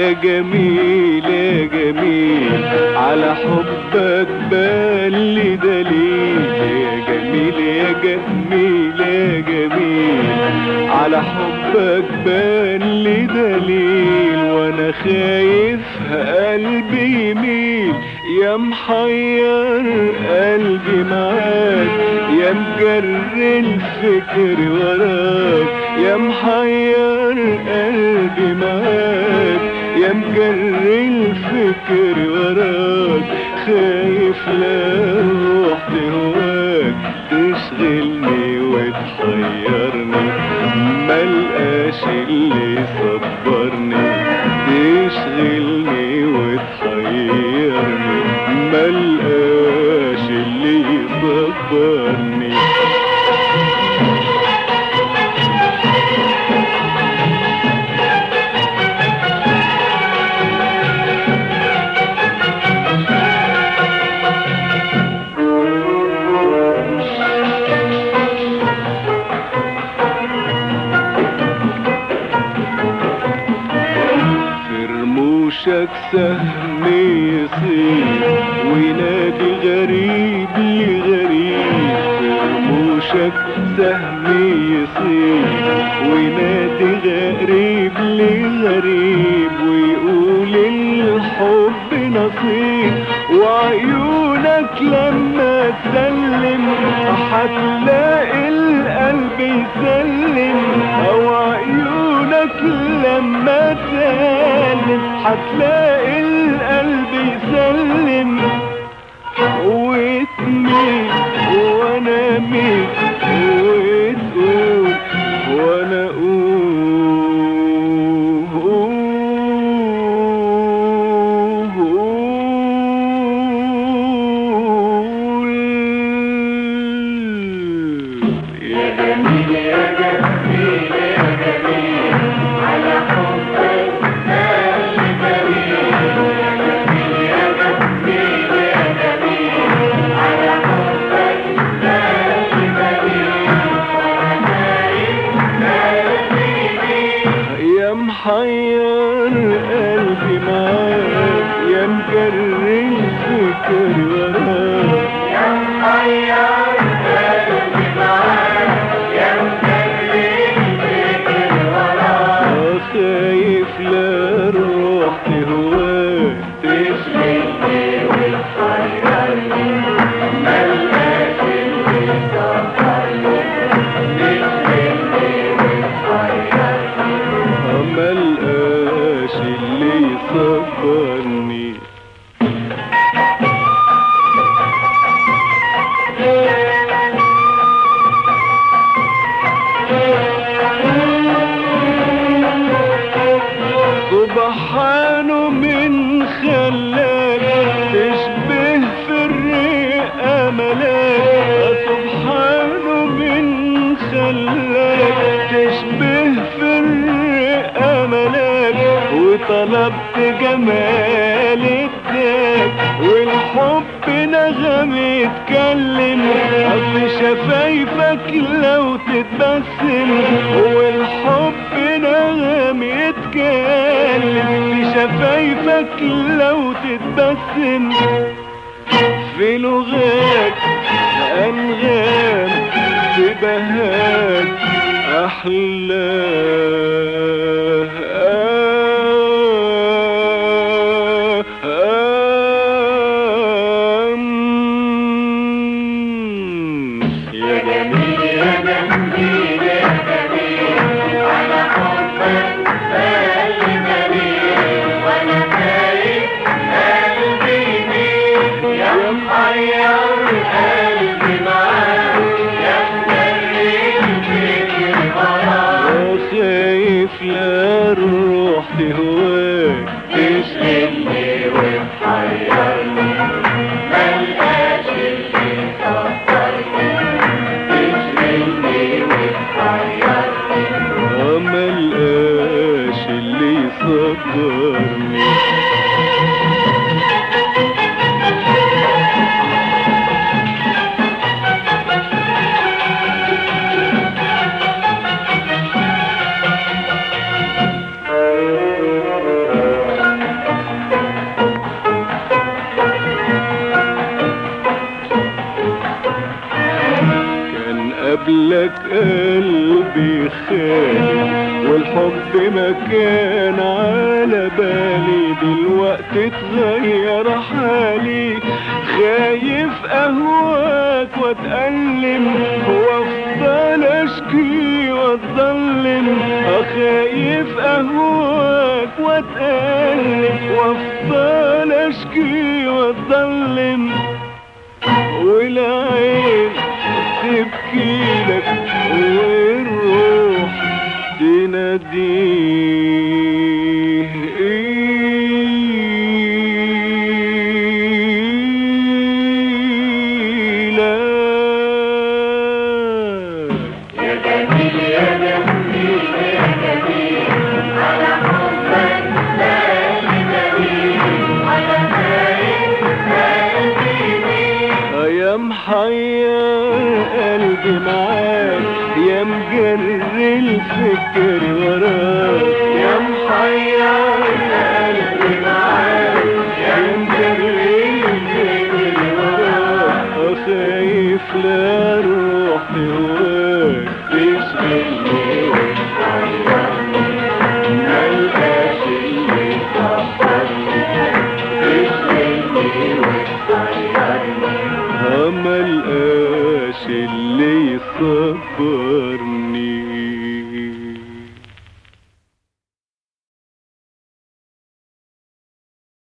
يا جميل يا جميل على حبك بالي دليل يا جميل يا جميل يا جميل على حبك بالي دليل وانا خايف قلبي يميل يا محير قلبي معاك يا مجر الفكر وراك يا محير قلبي معاك يا مجر الفكر وراك خايف لا روح هواك تشغلني وتحيرني ملقاش اللي يصبرني تشغلني وتحيرني ملقاش اللي يصبرني في رموشك سهم يصير وينادي غريب لغريب في رموشك سهم يصير وينادي غريب لغريب ويقول الحب نصيب وعيونك لما تسلم هتلاقي القلب يسلم او عيونك لما تسلم هتلاقي القلب يسلم وتميل وانا ميل وتقول وانا اقول يا جميل يا جميل يا جميل على حبك بالي دليل يا جميل يا جميل يا جميل على حبك بالي دليل يا محير قلبي معاك يا مجر الفكر وراك يا محير قلبي معاك يا مجر الفكر وراك خايف لا روح تهواك تشغلني وتحيرني ملقاش اللي يصبرني تشغلني وتحيرني ملقاش اللي يصبرني سبحانه من خلاك تشبه في الرئة ملاك سبحانه من خلاك تشبه في الرئة ملاك وطلبت جمال الداك والحب نغم يتكلم في شفايفك لو تتبسم والحب نغم يتكلم في شفايفك لو تتبسم في لغات أنغام في بهات أحلام يا جميل يا جميل يا جميل على حبك بالي دليل وانا خايف قلبي يميل يا محير قلبي معاك يا مجري الفكر وراك خايف لا الروح تهواك تشغلني وتحيرني ملقاش اللي يصبرني تشغلني وتحيرني ملقاش اللي يصبرني بمكان على بالي دلوقتي اتغير حالي خايف اهواك واتألم وافضل اشكي واتظلم خايف اهواك واتألم وافضل اشكي واتظلم والعين تبكي لك والروح تناديه إليك يا جميل يا جميل يا جميل على حبك بالي دليل على خايف قلبي يا محير قلبي معاك يا مجري الفكر وراك يا محير قلبي معاك يا مجري الفكر وراك خايف لا روحي هواك تشغلني وتحيرني ملقاش اللي يصبرني تشغلني وتحيرني ملقاش اللي يصبرني